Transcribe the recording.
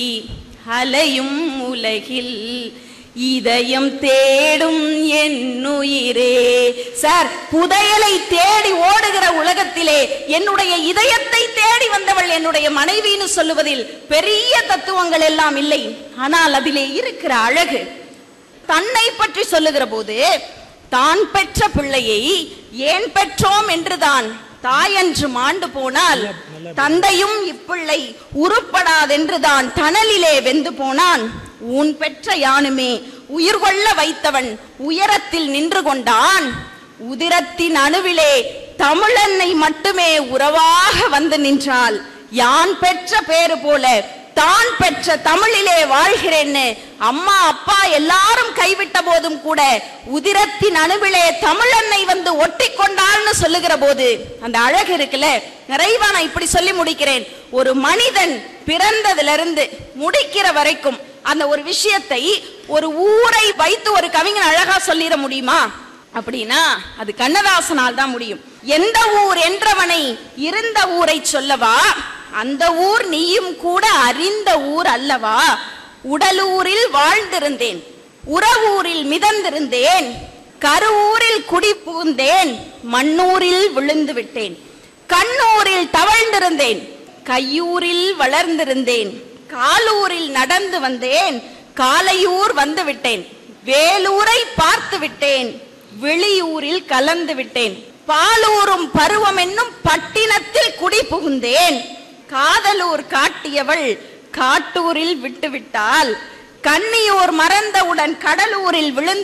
அலையும் உலகில் இதயம் தேடும் என்னுயிரே சார் புதையலை தேடி ஓடுகிற உலகத்திலே என்னுடைய இதயத்தை தேடி வந்தவள் என்னுடைய மனைவின்னு சொல்லுவதில் பெரிய தத்துவங்கள் எல்லாம் இல்லை ஆனால் அதிலே இருக்கிற அழகு தன்னை பற்றி சொல்லுகிற போது தான் பெற்ற பிள்ளையை ஏன் பெற்றோம் என்றுதான் தாயன்று மாண்டு போனால் தந்தையும் இப்பிள்ளை உருப்படாதென்றுதான் தணலிலே வெந்து போனான் உன் பெற்ற யானுமே உயிர் கொள்ள வைத்தவன் உயரத்தில் நின்று கொண்டான் உதிரத்தின் அணுவிலே தமிழன்னை மட்டுமே உறவாக வந்து நின்றாள் யான் பெற்ற பேரு போல தான் பெற்ற தமிழிலே வாழ்கிறேன்னு அம்மா அப்பா எல்லாரும் கைவிட்ட போதும் கூட உதிரத்தின் அணுவிலே தமிழன்னை வந்து ஒட்டி கொண்டாள்னு சொல்லுகிற போது அந்த அழகு இருக்குல்ல நிறைவா நான் இப்படி சொல்லி முடிக்கிறேன் ஒரு மனிதன் பிறந்ததிலிருந்து முடிக்கிற வரைக்கும் அந்த ஒரு விஷயத்தை ஒரு ஊரை வைத்து ஒரு கவிஞன் அழகா சொல்லிட முடியுமா அப்படின்னா அது கண்ணதாசனால் தான் முடியும் எந்த ஊர் என்றவனை இருந்த ஊரை சொல்லவா அந்த ஊர் நீயும் கூட அறிந்த ஊர் அல்லவா உடலூரில் வாழ்ந்திருந்தேன் உறவூரில் மிதந்திருந்தேன் கருவூரில் குடி புகுந்தேன் மண்ணூரில் விழுந்து விட்டேன் கண்ணூரில் தவழ்ந்திருந்தேன் கையூரில் வளர்ந்திருந்தேன் காலூரில் நடந்து வந்தேன் காலையூர் வந்து விட்டேன் வேலூரை பார்த்து விட்டேன் வெளியூரில் கலந்து விட்டேன் பாலூரும் பருவம் என்னும் பட்டினத்தில் குடி புகுந்தேன் காதலூர் காட்டியவள் காட்டூரில் விட்டுவிட்டால் கன்னியூர் மறந்தவுடன் கடலூரில் விழுந்து